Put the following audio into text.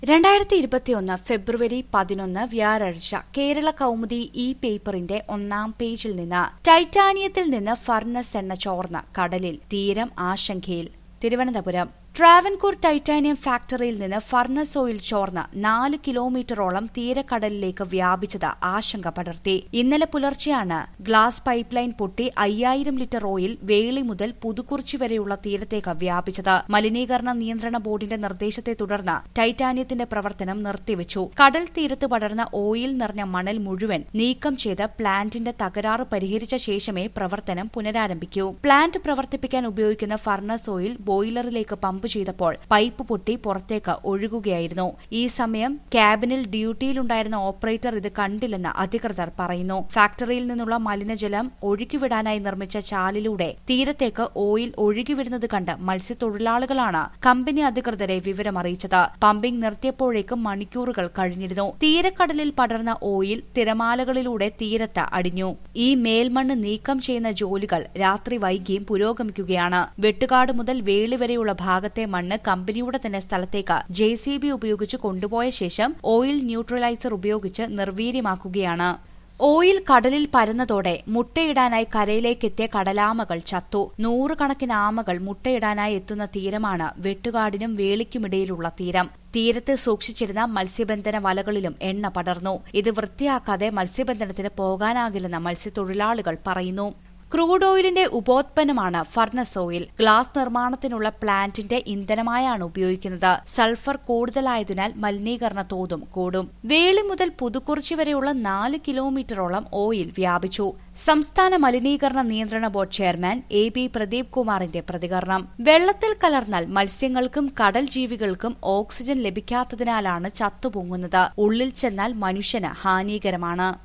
രണ്ടായിരത്തി ഇരുപത്തിയൊന്ന് ഫെബ്രുവരി പതിനൊന്ന് വ്യാഴാഴ്ച കേരള കൗമുദി ഇ പേപ്പറിന്റെ ഒന്നാം പേജിൽ നിന്ന് ടൈറ്റാനിയത്തിൽ നിന്ന് ഫർണസ് എണ്ണ ചോർന്ന് കടലിൽ തീരം ആശങ്കയിൽ തിരുവനന്തപുരം ട്രാവൻകൂർ ടൈറ്റാനിയം ഫാക്ടറിയിൽ നിന്ന് ഫർണസ് ഓയിൽ ചോർന്ന് നാല് കിലോമീറ്ററോളം തീരക്കടലിലേക്ക് വ്യാപിച്ചത് ആശങ്ക പടർത്തി ഇന്നലെ പുലർച്ചെയാണ് ഗ്ലാസ് പൈപ്പ് ലൈൻ പൊട്ടി അയ്യായിരം ലിറ്റർ ഓയിൽ വേളി മുതൽ പുതുക്കുറിച്ചി വരെയുള്ള തീരത്തേക്ക് വ്യാപിച്ചത് മലിനീകരണ നിയന്ത്രണ ബോർഡിന്റെ നിർദ്ദേശത്തെ തുടർന്ന് ടൈറ്റാനിയത്തിന്റെ പ്രവർത്തനം നിർത്തിവച്ചു കടൽ തീരത്ത് പടർന്ന ഓയിൽ നിറഞ്ഞ മണൽ മുഴുവൻ നീക്കം ചെയ്ത് പ്ലാന്റിന്റെ തകരാറ് പരിഹരിച്ച ശേഷമേ പ്രവർത്തനം പുനരാരംഭിക്കൂ പ്ലാന്റ് പ്രവർത്തിപ്പിക്കാൻ ഉപയോഗിക്കുന്ന ഫർണസ് ഓയിൽ ബോയിലറിലേക്ക് പമ്പ് ചെയ്തപ്പോൾ പൈപ്പ് പൊട്ടി പുറത്തേക്ക് ഒഴുകുകയായിരുന്നു ഈ സമയം ക്യാബിനിൽ ഡ്യൂട്ടിയിലുണ്ടായിരുന്ന ഓപ്പറേറ്റർ ഇത് കണ്ടില്ലെന്ന് അധികൃതർ പറയുന്നു ഫാക്ടറിയിൽ നിന്നുള്ള മലിനജലം ഒഴുക്കിവിടാനായി നിർമ്മിച്ച ചാലിലൂടെ തീരത്തേക്ക് ഓയിൽ ഒഴുകിവിടുന്നത് കണ്ട് മത്സ്യത്തൊഴിലാളികളാണ് കമ്പനി അധികൃതരെ വിവരമറിയിച്ചത് പമ്പിംഗ് നിർത്തിയപ്പോഴേക്കും മണിക്കൂറുകൾ കഴിഞ്ഞിരുന്നു തീരക്കടലിൽ പടർന്ന ഓയിൽ തിരമാലകളിലൂടെ തീരത്ത് അടിഞ്ഞു ഈ മേൽമണ്ണ് നീക്കം ചെയ്യുന്ന ജോലികൾ രാത്രി വൈകിയും പുരോഗമിക്കുകയാണ് വെട്ടുകാട് മുതൽ വേളി വരെയുള്ള ഭാഗത്തെ മണ്ണ് കമ്പനിയുടെ തന്നെ സ്ഥലത്തേക്ക് ജെ സി ബി ഉപയോഗിച്ച് കൊണ്ടുപോയ ശേഷം ഓയിൽ ന്യൂട്രലൈസർ ഉപയോഗിച്ച് നിർവീര്യമാക്കുകയാണ് ഓയിൽ കടലിൽ പരന്നതോടെ മുട്ടയിടാനായി കരയിലേക്കെത്തിയ കടലാമകൾ ചത്തു നൂറുകണക്കിന് ആമകൾ മുട്ടയിടാനായി എത്തുന്ന തീരമാണ് വെട്ടുകാടിനും വേളിക്കുമിടയിലുള്ള തീരം തീരത്ത് സൂക്ഷിച്ചിരുന്ന മത്സ്യബന്ധന വലകളിലും എണ്ണ പടർന്നു ഇത് വൃത്തിയാക്കാതെ മത്സ്യബന്ധനത്തിന് പോകാനാകില്ലെന്ന് മത്സ്യത്തൊഴിലാളികൾ പറയുന്നു ക്രൂഡ് ഓയിലിന്റെ ഉപോത്പന്നമാണ് ഫർണസ് ഓയിൽ ഗ്ലാസ് നിർമ്മാണത്തിനുള്ള പ്ലാന്റിന്റെ ഇന്ധനമായാണ് ഉപയോഗിക്കുന്നത് സൾഫർ കൂടുതലായതിനാൽ മലിനീകരണ തോതും കൂടും വേളി മുതൽ പുതുക്കുറിച്ചി വരെയുള്ള നാല് കിലോമീറ്ററോളം ഓയിൽ വ്യാപിച്ചു സംസ്ഥാന മലിനീകരണ നിയന്ത്രണ board chairman A B Pradeep കുമാറിന്റെ പ്രതികരണം വെള്ളത്തിൽ കലർന്നാൽ മത്സ്യങ്ങൾക്കും കടൽ ജീവികൾക്കും ഓക്സിജൻ ലഭിക്കാത്തതിനാലാണ് ചത്തുപൊങ്ങുന്നത് ഉള്ളിൽ ചെന്നാൽ മനുഷ്യന് ഹാനികരമാണ്